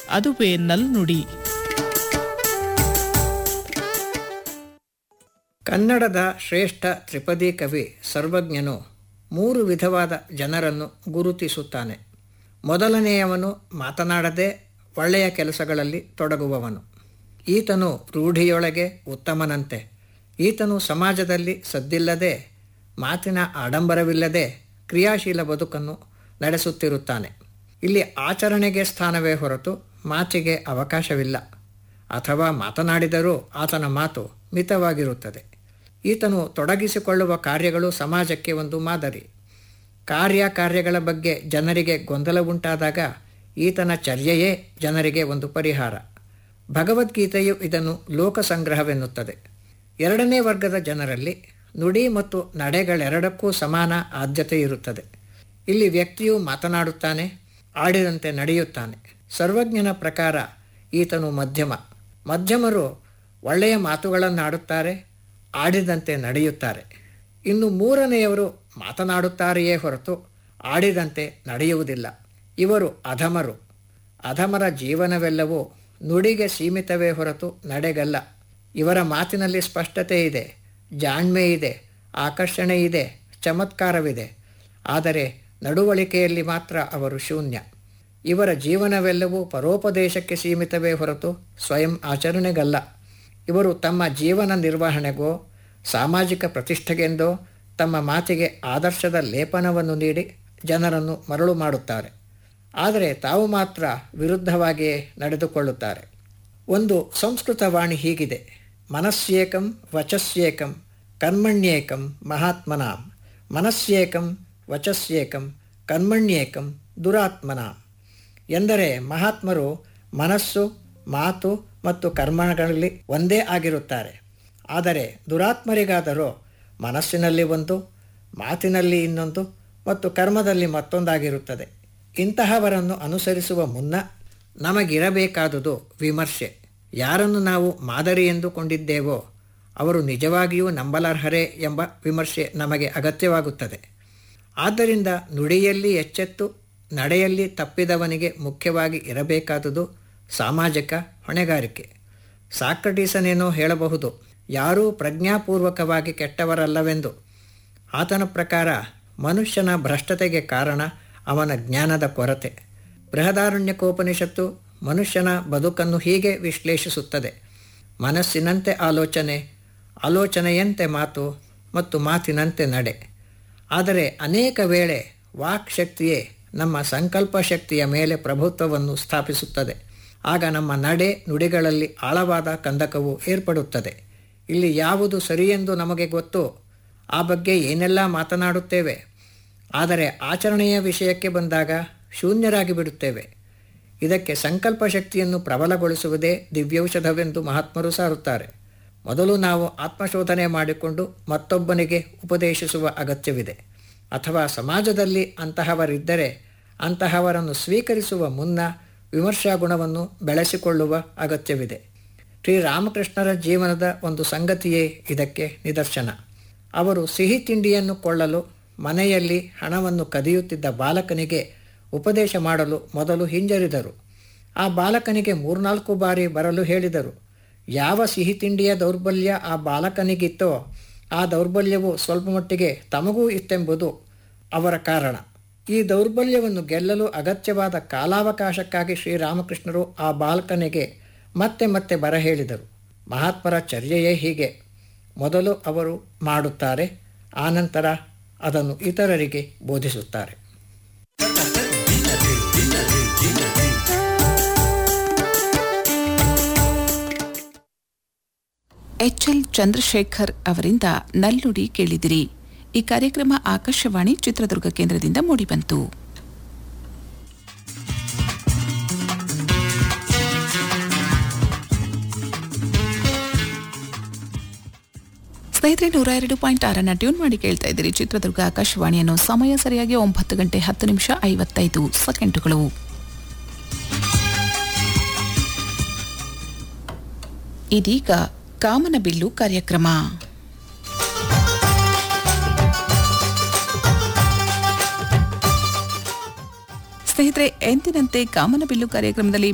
ಅದುವೇ ನಲ್ನುಡಿ ಕನ್ನಡದ ಶ್ರೇಷ್ಠ ತ್ರಿಪದಿ ಕವಿ ಸರ್ವಜ್ಞನು ಮೂರು ವಿಧವಾದ ಜನರನ್ನು ಗುರುತಿಸುತ್ತಾನೆ ಮೊದಲನೆಯವನು ಮಾತನಾಡದೆ ಒಳ್ಳೆಯ ಕೆಲಸಗಳಲ್ಲಿ ತೊಡಗುವವನು ಈತನು ರೂಢಿಯೊಳಗೆ ಉತ್ತಮನಂತೆ ಈತನು ಸಮಾಜದಲ್ಲಿ ಸದ್ದಿಲ್ಲದೆ ಮಾತಿನ ಆಡಂಬರವಿಲ್ಲದೆ ಕ್ರಿಯಾಶೀಲ ಬದುಕನ್ನು ನಡೆಸುತ್ತಿರುತ್ತಾನೆ ಇಲ್ಲಿ ಆಚರಣೆಗೆ ಸ್ಥಾನವೇ ಹೊರತು ಮಾತಿಗೆ ಅವಕಾಶವಿಲ್ಲ ಅಥವಾ ಮಾತನಾಡಿದರೂ ಆತನ ಮಾತು ಮಿತವಾಗಿರುತ್ತದೆ ಈತನು ತೊಡಗಿಸಿಕೊಳ್ಳುವ ಕಾರ್ಯಗಳು ಸಮಾಜಕ್ಕೆ ಒಂದು ಮಾದರಿ ಕಾರ್ಯ ಕಾರ್ಯಗಳ ಬಗ್ಗೆ ಜನರಿಗೆ ಗೊಂದಲ ಉಂಟಾದಾಗ ಈತನ ಚರ್ಯೆಯೇ ಜನರಿಗೆ ಒಂದು ಪರಿಹಾರ ಭಗವದ್ಗೀತೆಯು ಇದನ್ನು ಲೋಕಸಂಗ್ರಹವೆನ್ನುತ್ತದೆ ಎರಡನೇ ವರ್ಗದ ಜನರಲ್ಲಿ ನುಡಿ ಮತ್ತು ನಡೆಗಳೆರಡಕ್ಕೂ ಸಮಾನ ಆದ್ಯತೆ ಇರುತ್ತದೆ ಇಲ್ಲಿ ವ್ಯಕ್ತಿಯು ಮಾತನಾಡುತ್ತಾನೆ ಆಡಿದಂತೆ ನಡೆಯುತ್ತಾನೆ ಸರ್ವಜ್ಞನ ಪ್ರಕಾರ ಈತನು ಮಧ್ಯಮ ಮಧ್ಯಮರು ಒಳ್ಳೆಯ ಮಾತುಗಳನ್ನಾಡುತ್ತಾರೆ ಆಡಿದಂತೆ ನಡೆಯುತ್ತಾರೆ ಇನ್ನು ಮೂರನೆಯವರು ಮಾತನಾಡುತ್ತಾರೆಯೇ ಹೊರತು ಆಡಿದಂತೆ ನಡೆಯುವುದಿಲ್ಲ ಇವರು ಅಧಮರು ಅಧಮರ ಜೀವನವೆಲ್ಲವೂ ನುಡಿಗೆ ಸೀಮಿತವೇ ಹೊರತು ನಡೆಗಲ್ಲ ಇವರ ಮಾತಿನಲ್ಲಿ ಸ್ಪಷ್ಟತೆ ಇದೆ ಜಾಣ್ಮೆ ಇದೆ ಆಕರ್ಷಣೆ ಇದೆ ಚಮತ್ಕಾರವಿದೆ ಆದರೆ ನಡುವಳಿಕೆಯಲ್ಲಿ ಮಾತ್ರ ಅವರು ಶೂನ್ಯ ಇವರ ಜೀವನವೆಲ್ಲವೂ ಪರೋಪದೇಶಕ್ಕೆ ಸೀಮಿತವೇ ಹೊರತು ಸ್ವಯಂ ಆಚರಣೆಗಲ್ಲ ಇವರು ತಮ್ಮ ಜೀವನ ನಿರ್ವಹಣೆಗೋ ಸಾಮಾಜಿಕ ಪ್ರತಿಷ್ಠೆಗೆಂದೋ ತಮ್ಮ ಮಾತಿಗೆ ಆದರ್ಶದ ಲೇಪನವನ್ನು ನೀಡಿ ಜನರನ್ನು ಮರಳು ಮಾಡುತ್ತಾರೆ ಆದರೆ ತಾವು ಮಾತ್ರ ವಿರುದ್ಧವಾಗಿಯೇ ನಡೆದುಕೊಳ್ಳುತ್ತಾರೆ ಒಂದು ಸಂಸ್ಕೃತ ವಾಣಿ ಹೀಗಿದೆ ಮನಸ್ಸೇಕಂ ವಚಸ್ಯೇಕಂ ಕರ್ಮಣ್ಯೇಕಂ ಮಹಾತ್ಮನಾಂ ಮನಸ್ಸೇಕಂ ವಚಸ್ಯೇಕಂ ಕರ್ಮಣ್ಯೇಕಂ ದುರಾತ್ಮನಾಂ ಎಂದರೆ ಮಹಾತ್ಮರು ಮನಸ್ಸು ಮಾತು ಮತ್ತು ಕರ್ಮಗಳಲ್ಲಿ ಒಂದೇ ಆಗಿರುತ್ತಾರೆ ಆದರೆ ದುರಾತ್ಮರಿಗಾದರೂ ಮನಸ್ಸಿನಲ್ಲಿ ಒಂದು ಮಾತಿನಲ್ಲಿ ಇನ್ನೊಂದು ಮತ್ತು ಕರ್ಮದಲ್ಲಿ ಮತ್ತೊಂದಾಗಿರುತ್ತದೆ ಇಂತಹವರನ್ನು ಅನುಸರಿಸುವ ಮುನ್ನ ನಮಗಿರಬೇಕಾದುದು ವಿಮರ್ಶೆ ಯಾರನ್ನು ನಾವು ಮಾದರಿ ಎಂದುಕೊಂಡಿದ್ದೇವೋ ಅವರು ನಿಜವಾಗಿಯೂ ನಂಬಲಾರ್ಹರೇ ಎಂಬ ವಿಮರ್ಶೆ ನಮಗೆ ಅಗತ್ಯವಾಗುತ್ತದೆ ಆದ್ದರಿಂದ ನುಡಿಯಲ್ಲಿ ಎಚ್ಚೆತ್ತು ನಡೆಯಲ್ಲಿ ತಪ್ಪಿದವನಿಗೆ ಮುಖ್ಯವಾಗಿ ಇರಬೇಕಾದುದು ಸಾಮಾಜಿಕ ಹೊಣೆಗಾರಿಕೆ ಸಾಕ್ರಟೀಸನೇನೋ ಹೇಳಬಹುದು ಯಾರೂ ಪ್ರಜ್ಞಾಪೂರ್ವಕವಾಗಿ ಕೆಟ್ಟವರಲ್ಲವೆಂದು ಆತನ ಪ್ರಕಾರ ಮನುಷ್ಯನ ಭ್ರಷ್ಟತೆಗೆ ಕಾರಣ ಅವನ ಜ್ಞಾನದ ಕೊರತೆ ಬೃಹದಾರಣ್ಯಕೋಪನಿಷತ್ತು ಮನುಷ್ಯನ ಬದುಕನ್ನು ಹೀಗೆ ವಿಶ್ಲೇಷಿಸುತ್ತದೆ ಮನಸ್ಸಿನಂತೆ ಆಲೋಚನೆ ಆಲೋಚನೆಯಂತೆ ಮಾತು ಮತ್ತು ಮಾತಿನಂತೆ ನಡೆ ಆದರೆ ಅನೇಕ ವೇಳೆ ವಾಕ್ ಶಕ್ತಿಯೇ ನಮ್ಮ ಸಂಕಲ್ಪ ಶಕ್ತಿಯ ಮೇಲೆ ಪ್ರಭುತ್ವವನ್ನು ಸ್ಥಾಪಿಸುತ್ತದೆ ಆಗ ನಮ್ಮ ನಡೆ ನುಡಿಗಳಲ್ಲಿ ಆಳವಾದ ಕಂದಕವು ಏರ್ಪಡುತ್ತದೆ ಇಲ್ಲಿ ಯಾವುದು ಸರಿಯೆಂದು ನಮಗೆ ಗೊತ್ತು ಆ ಬಗ್ಗೆ ಏನೆಲ್ಲ ಮಾತನಾಡುತ್ತೇವೆ ಆದರೆ ಆಚರಣೆಯ ವಿಷಯಕ್ಕೆ ಬಂದಾಗ ಶೂನ್ಯರಾಗಿ ಬಿಡುತ್ತೇವೆ ಇದಕ್ಕೆ ಸಂಕಲ್ಪ ಶಕ್ತಿಯನ್ನು ಪ್ರಬಲಗೊಳಿಸುವುದೇ ದಿವ್ಯೌಷಧವೆಂದು ಮಹಾತ್ಮರು ಸಾರುತ್ತಾರೆ ಮೊದಲು ನಾವು ಆತ್ಮಶೋಧನೆ ಮಾಡಿಕೊಂಡು ಮತ್ತೊಬ್ಬನಿಗೆ ಉಪದೇಶಿಸುವ ಅಗತ್ಯವಿದೆ ಅಥವಾ ಸಮಾಜದಲ್ಲಿ ಅಂತಹವರಿದ್ದರೆ ಅಂತಹವರನ್ನು ಸ್ವೀಕರಿಸುವ ಮುನ್ನ ವಿಮರ್ಶಾ ಗುಣವನ್ನು ಬೆಳೆಸಿಕೊಳ್ಳುವ ಅಗತ್ಯವಿದೆ ಶ್ರೀರಾಮಕೃಷ್ಣರ ಜೀವನದ ಒಂದು ಸಂಗತಿಯೇ ಇದಕ್ಕೆ ನಿದರ್ಶನ ಅವರು ಸಿಹಿ ತಿಂಡಿಯನ್ನು ಕೊಳ್ಳಲು ಮನೆಯಲ್ಲಿ ಹಣವನ್ನು ಕದಿಯುತ್ತಿದ್ದ ಬಾಲಕನಿಗೆ ಉಪದೇಶ ಮಾಡಲು ಮೊದಲು ಹಿಂಜರಿದರು ಆ ಬಾಲಕನಿಗೆ ಮೂರ್ನಾಲ್ಕು ಬಾರಿ ಬರಲು ಹೇಳಿದರು ಯಾವ ಸಿಹಿ ತಿಂಡಿಯ ದೌರ್ಬಲ್ಯ ಆ ಬಾಲಕನಿಗಿತ್ತೋ ಆ ದೌರ್ಬಲ್ಯವು ಸ್ವಲ್ಪ ಮಟ್ಟಿಗೆ ತಮಗೂ ಇತ್ತೆಂಬುದು ಅವರ ಕಾರಣ ಈ ದೌರ್ಬಲ್ಯವನ್ನು ಗೆಲ್ಲಲು ಅಗತ್ಯವಾದ ಕಾಲಾವಕಾಶಕ್ಕಾಗಿ ಶ್ರೀರಾಮಕೃಷ್ಣರು ಆ ಬಾಲಕನಿಗೆ ಮತ್ತೆ ಮತ್ತೆ ಬರ ಹೇಳಿದರು ಮಹಾತ್ಮರ ಚರ್ಯೆಯೇ ಹೀಗೆ ಮೊದಲು ಅವರು ಮಾಡುತ್ತಾರೆ ಆನಂತರ ಅದನ್ನು ಇತರರಿಗೆ ಬೋಧಿಸುತ್ತಾರೆ ಎಚ್ ಎಲ್ ಚಂದ್ರಶೇಖರ್ ಅವರಿಂದ ನಲ್ನುಡಿ ಕೇಳಿದಿರಿ ಈ ಕಾರ್ಯಕ್ರಮ ಆಕಾಶವಾಣಿ ಚಿತ್ರದುರ್ಗ ಕೇಂದ್ರದಿಂದ ಮೂಡಿಬಂತು ಸ್ನೇಹಿತರೆ ನೂರ ಎರಡು ಪಾಯಿಂಟ್ ಆರನ್ನ ಟ್ಯೂನ್ ಮಾಡಿ ಕೇಳ್ತಾ ಇದ್ದೀರಿ ಚಿತ್ರದುರ್ಗ ಆಕಾಶವಾಣಿಯನ್ನು ಸಮಯ ಸರಿಯಾಗಿ ಒಂಬತ್ತು ಗಂಟೆ ಹತ್ತು ನಿಮಿಷ ಐವತ್ತೈದು ಸೆಕೆಂಡುಗಳು ಇದೀಗ ಕಾಮನಬಿಲ್ಲು ಕಾರ್ಯಕ್ರಮ ಸ್ನೇಹಿತರೆ ಎಂದಿನಂತೆ ಕಾಮನಬಿಲ್ಲು ಕಾರ್ಯಕ್ರಮದಲ್ಲಿ